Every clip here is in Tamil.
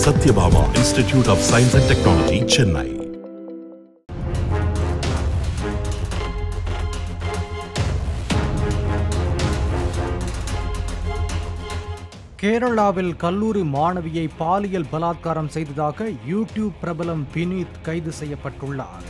Satyabhama institute of science and technology Chennai கேரளாவில் கல்லூரி மாணவியை பாலியல் பலாத்காரம் செய்ததாக யூடியூப் பிரபலம் வினீத் கைது செய்யப்பட்டுள்ளார்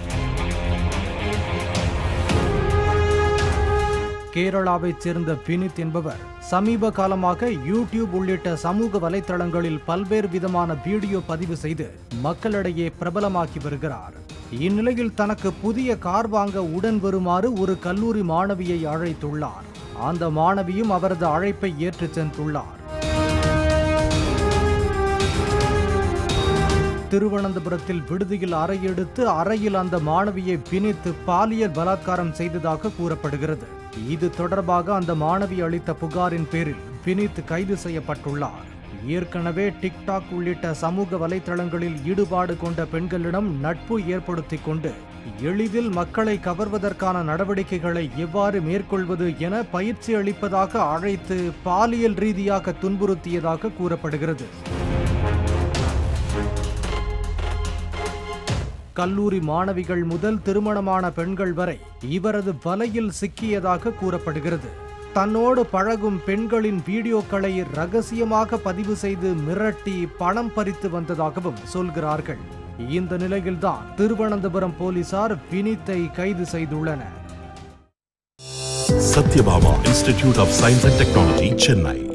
கேரளாவைச் சேர்ந்த வினித் என்பவர் சமீப காலமாக யூடியூப் உள்ளிட்ட சமூக வலைத்தளங்களில் பல்வேறு விதமான வீடியோ பதிவு செய்து மக்களிடையே பிரபலமாக்கி வருகிறார் இந்நிலையில் தனக்கு புதிய கார் வாங்க உடன் வருமாறு ஒரு கல்லூரி மாணவியை அழைத்துள்ளார் அந்த மாணவியும் அவரது அழைப்பை ஏற்றுச் சென்றுள்ளார் திருவனந்தபுரத்தில் விடுதியில் அறை எடுத்து அறையில் அந்த மாணவியை பிணித்து பாலியல் பலாத்காரம் செய்ததாக கூறப்படுகிறது இது தொடர்பாக அந்த மாணவி அளித்த புகாரின் பேரில் வினித் கைது செய்யப்பட்டுள்ளார் ஏற்கனவே டிக்டாக் உள்ளிட்ட சமூக வலைத்தளங்களில் ஈடுபாடு கொண்ட பெண்களிடம் நட்பு ஏற்படுத்திக் கொண்டு எளிதில் மக்களை கவர்வதற்கான நடவடிக்கைகளை எவ்வாறு மேற்கொள்வது என பயிற்சி அளிப்பதாக அழைத்து பாலியல் ரீதியாக துன்புறுத்தியதாக கூறப்படுகிறது கல்லூரி மாணவிகள் முதல் திருமணமான பெண்கள் வரை இவரது வலையில் சிக்கியதாக கூறப்படுகிறது தன்னோடு பழகும் பெண்களின் வீடியோக்களை ரகசியமாக பதிவு செய்து மிரட்டி பணம் பறித்து வந்ததாகவும் சொல்கிறார்கள் இந்த நிலையில்தான் திருவனந்தபுரம் போலீசார் வினித்தை கைது செய்துள்ளனர் Sathyabama institute of science and technology Chennai